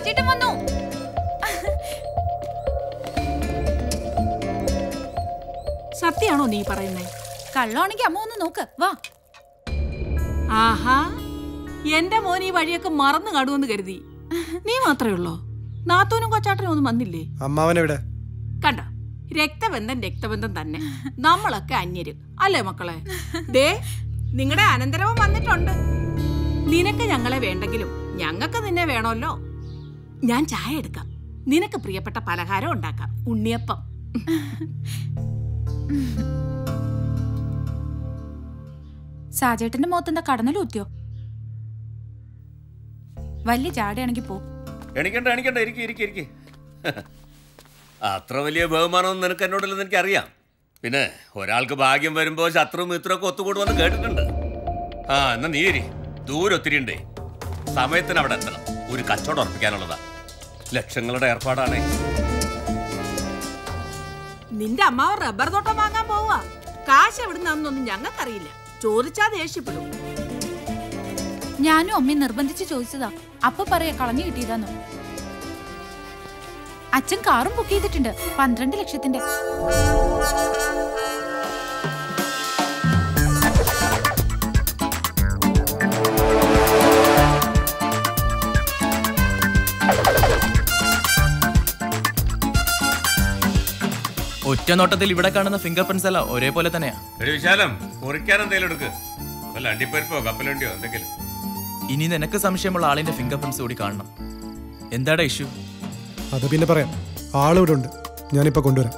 സാചേട്ടൻ വന്നു സത്യാണോ നീ പറയുന്നേ കള്ളാണെങ്കിൽ അമ്മ ഒന്ന് നോക്ക് വാ ആഹാ എന്റെ മോൻ ഈ വഴിയൊക്കെ മറന്നു കാണുമെന്ന് കരുതി നീ മാത്രമേ ഉള്ളോ നാത്തൂനും കൊച്ചാട്ടനും ഒന്നും വന്നില്ലേ അമ്മാവനെവിടെ കണ്ട രക്തബന്ധം രക്തബന്ധം തന്നെ നമ്മളൊക്കെ അന്യര് അല്ലേ മക്കളെ ദേ നിങ്ങളുടെ അനന്തരവും വന്നിട്ടുണ്ട് നിനക്ക് ഞങ്ങളെ വേണ്ടെങ്കിലും ഞങ്ങൾക്ക് നിന്നെ വേണമല്ലോ ഞാൻ ചായ എടുക്കാം നിനക്ക് പ്രിയപ്പെട്ട പലഹാരം ഉണ്ടാക്കാം ഉണ്ണിയപ്പം സാജേട്ടന്റെ മുഖത്തെന്താ കടന്നലൂത്തിയോ വലിയ ചാടയാണെങ്കിൽ പോ എണിക്കണ്ട എണിക്കണ്ട ഇരിക്കെ ഇരിക്കെ ഇരിക്കെ അത്ര വലിയ ബഹുമാനമൊന്നും നിനക്ക് എന്നോടില്ലെന്ന് എനിക്കറിയാം പിന്നെ ഒരാൾക്ക് ഭാഗ്യം വരുമ്പോൾ ശത്രു മിത്രമൊക്കെ ഒത്തുകൂടുമെന്ന് കേട്ടിട്ടുണ്ട് ആ എന്നാ നീ ഇരി ദൂരെ ഒത്തിരി ഉണ്ടേ സമയത്തിന് അവിടെ എത്തണം ഒരു കച്ചവടം ഉറപ്പിക്കാനുള്ളതാ ലക്ഷങ്ങളുടെ ഏർപ്പാടാണേ നിന്റെ അമ്മാവ് റബ്ബർ തോട്ടം വാങ്ങാൻ പോവാ കാശ് എവിടുന്നാന്നൊന്നും ഞങ്ങൾക്കറിയില്ല ചോദിച്ചാ ദേഷ്യപ്പെടും ഞാനും അമ്മയും നിർബന്ധിച്ച് ചോദിച്ചതാ അപ്പൊ പറയാ കളഞ്ഞു കിട്ടിയതാന്നു അച്ഛൻ കാറും ബുക്ക് ചെയ്തിട്ടുണ്ട് പന്ത്രണ്ട് ലക്ഷത്തിന്റെ ഒറ്റ നോട്ടത്തിൽ ഇവിടെ കാണുന്ന ഫിംഗർ പ്രിന്റ്സ് എല്ലാം ഒരേപോലെ തന്നെയാ ഒരു വിശാലം കുറിക്കാൻ എന്തെങ്കിലും എടുക്ക് വല്ല അണ്ടിപ്പരിപ്പോ കപ്പലണ്ടിയോ എന്തെങ്കിലും ഇനി നിനക്ക് സംശയമുള്ള ആളിന്റെ ഫിംഗർ പ്രിന്റ്സ് കൂടി കാണണം എന്താടാ ഇഷ്യൂ അത് പിന്നെ പറയാം ആളിവിടെ ഉണ്ട് ഞാനിപ്പോൾ കൊണ്ടുവരാം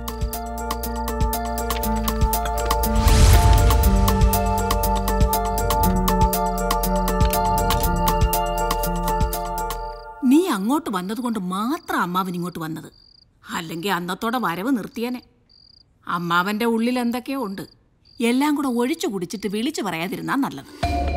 നീ അങ്ങോട്ട് വന്നതുകൊണ്ട് മാത്രം അമ്മാവൻ ഇങ്ങോട്ട് വന്നത് അല്ലെങ്കിൽ അന്നത്തോടെ വരവ് നിർത്തിയനെ അമ്മാവന്റെ ഉള്ളിൽ എന്തൊക്കെയോ ഉണ്ട് എല്ലാം കൂടെ ഒഴിച്ചു കുടിച്ചിട്ട് വിളിച്ചു പറയാതിരുന്നാ നല്ലത്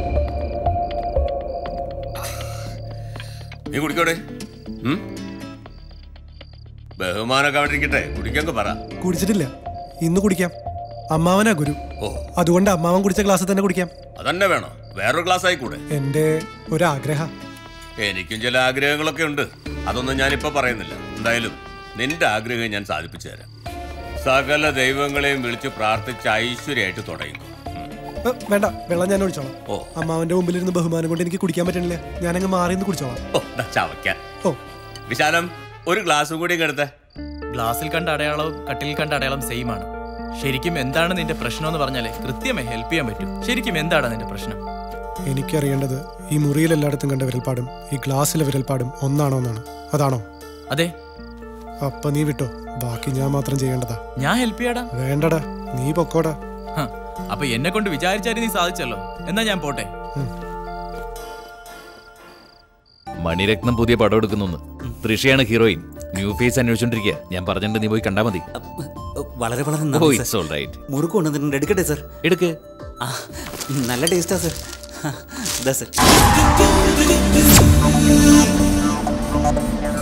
നീ കുടിക്കോടെ ഉം? ബഹുമാനമൊക്കെ അവിടെ ഇരിക്കട്ടെ കുടിക്കങ്ങ് പറ കുടിച്ചിട്ടില്ല ഇന്ന് കുടിക്കാം അമ്മാവനാ ഗുരു ഓ അതുകൊണ്ട് അമ്മാവൻ കുടിച്ച ഗ്ലാസ്സിൽ തന്നെ കുടിക്കാം അതന്നെ വേണോ വേറൊരു ഗ്ലാസ് ആയിക്കൂടെ എൻ്റെ ഒരാഗ്രഹ എനിക്കും ചില ആഗ്രഹങ്ങളൊക്കെ ഉണ്ട് അതൊന്നും ഞാനിപ്പോ പറയുന്നില്ല എന്തായാലും നിന്റെ ആഗ്രഹം ഞാൻ സാധിപ്പിച്ചു തരാം സകല ദൈവങ്ങളെയും വിളിച്ച് പ്രാർത്ഥിച്ച് ഐശ്വര്യമായിട്ട് തുടങ്ങും ഏ, വേണ്ട വെള്ളം ഞാൻ ഒഴിച്ചോളാം ഓ അമ്മാവന്റെ മുമ്പിലിരുന്ന് ബഹുമാനം കൊണ്ട് എനിക്ക് കുടിക്കാൻ പറ്റണില്ല ഞാനങ്ങ് മാറി നിന്ന് കുടിച്ചോളാം ഓ ദാ ചവയ്ക്കാൻ ഓ വിശാലം ഒരു ഗ്ലാസും കൂടി എടുത്തേ ഗ്ലാസ്സിൽ കണ്ട അടയാളവും കട്ടിൽ കണ്ട അടയാളം സെയിം ആണ് ശരിക്കും എന്താണ് നിന്റെ പ്രശ്നം എന്ന് പറഞ്ഞാലേ കൃത്യമായി ഹെൽപ്പ് ചെയ്യാൻ പറ്റും ശരിക്കും എന്താണ് നിന്റെ പ്രശ്നം എനിക്കറിയേണ്ടത് ഈ മുറിയിൽ എല്ലായിടത്തും കണ്ട വിരൽപ്പാടും ഈ ഗ്ലാസ്സിലെ വിരൽപ്പാടും ഒന്നാണോ എന്നാണ് അതാണോ അതെ അപ്പൊ നീ വിട്ടോ ബാക്കി ഞാൻ മാത്രം ചെയ്യേണ്ടതാ ഞാൻ ഹെൽപ്പ് ചെയ്യാടാ വേണ്ടടാ നീ പൊക്കോടാ ഹ, അപ്പൊ എന്നെ കൊണ്ട് വിചാരിച്ചാലും നീ സാധിച്ചല്ലോ എന്നാ ഞാൻ പോട്ടെ മണിരത്നം പുതിയ പടം എടുക്കുന്നു തൃഷയാണ് ഹീറോയിൻ ന്യൂ ഫേസ് അന്വേഷിച്ചോണ്ടിരിക്കുക ഞാൻ പറഞ്ഞിട്ട് നീ പോയി കണ്ടാ മതി വളരെ വളരെ ഓ നന്ദി ഇറ്റ്സ് സർ ഓൾ റൈറ്റ് മുറുക്ക് കൊണ്ടുവന്നിട്ടുണ്ട് എടുക്കട്ടെ സർ എടുക്ക് ആ നല്ല ടേസ്റ്റാ സർ ഇതാ സർ